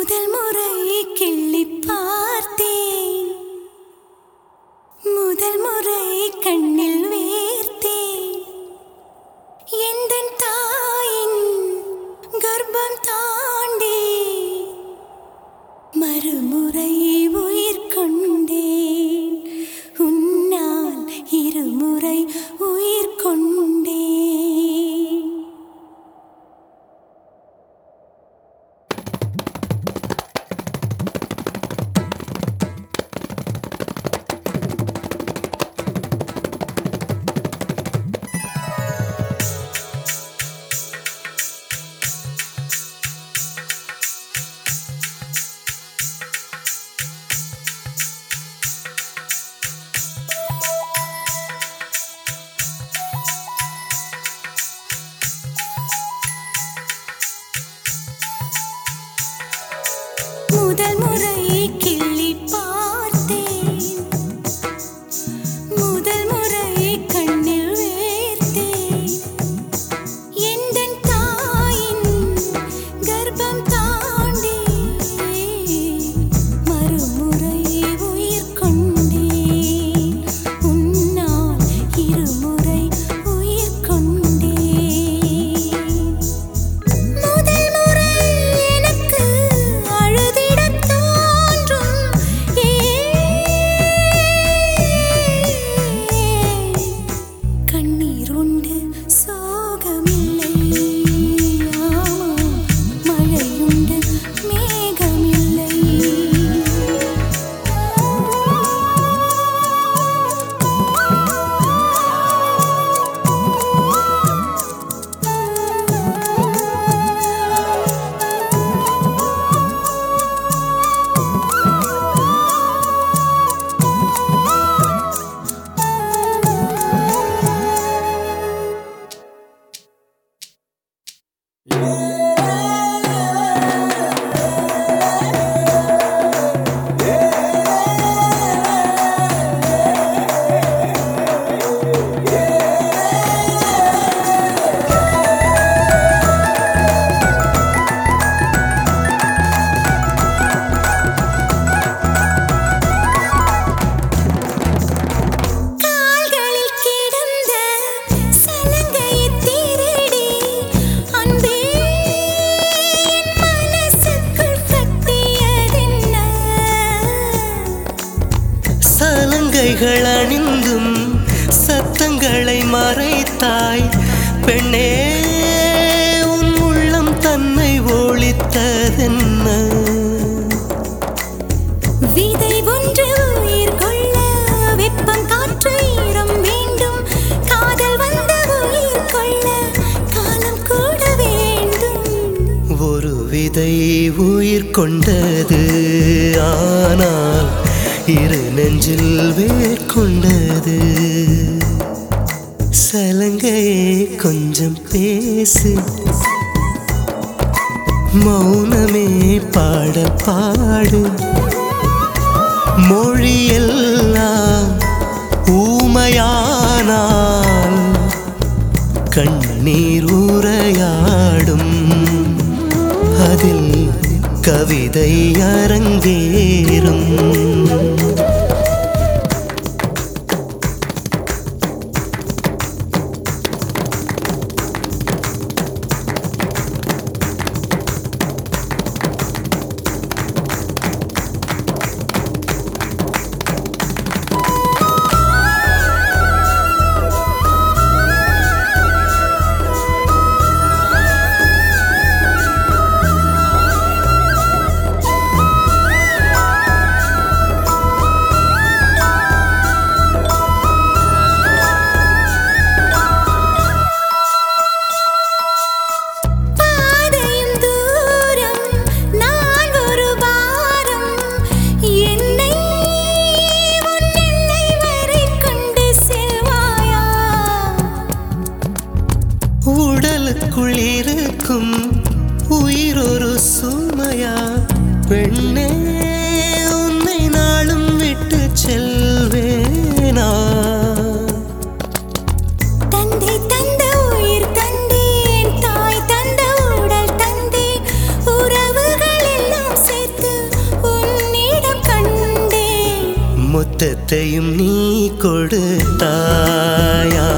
முதல் முறை கிள்ளி பார்த்தேன் முதல் முறை கண்ணில் வேர்த்தேன் எந்தன் தாயின் கர்ப்பம் தாண்டி மறுமுறை உயிர் கொண்டேன் உன்னால் இருமுறை உயிர் கொண்டேன் முதல் முறை கிள்ளி பார்த்தேன் முதல் முறை கண்ணில் வேர்த்தேன் எந்தன் தாயின் கர்ப்பம் தாண்டி மறுமுறை உயிர் கொண்டேன் உன்னால் இருமுறை உயிர் கொண்டேன் முதல் முறை எனக்கு அழுதிடத் தோன்றும் ஏன் கண்ணீர் உண்டு சோகமில்லை ஆமாம் மழையுண்டு மேகமில்லை கால்களில் கிடந்த சலங்கையைத் திருடி அன்பே என் மனசுக்குள் கட்டியதென்ன சலங்கைகள் அணிந்தும் சத்தங்களை மறைத்தாய் பெண்ணே உன் உள்ளம் தன்னை ஒழித்ததென்ன விதை ஒன்று உயிர் கொள்ள வெப்பம் காற்று ஈரம் வேண்டும் காதல் வந்த உயிர் கொள்ள காலம் கூட வேண்டும் ஒரு விதை உயிர் கொண்டது ஆனால் இரு நெஞ்சில் வேர் கொண்டது சலங்கையே கொஞ்சம் பேசு மௌனமே பாட பாடு மொழியெல்லாம் ஊமையானால் கண்ணீர் உரையாடும் அதில் கவிதை அரங்கேறும் பாதையும் தூரம் நான் ஒரு வாரம் என்னை உன் எல்லை வரை கொண்டு செல்வாயா உடலுக்குள் இருக்கும் உயிர் ஒரு சுமையா பெண்ணே உன்னை நாளும் விட்டு செல்வேனா தந்தை தந்த உயிர் தந்தேன் தாய் தந்த உடல் தந்தேன் உறவுகள் எல்லாம் சேர்த்து மொத்தத்தையும் நீ கொடுத்தாயா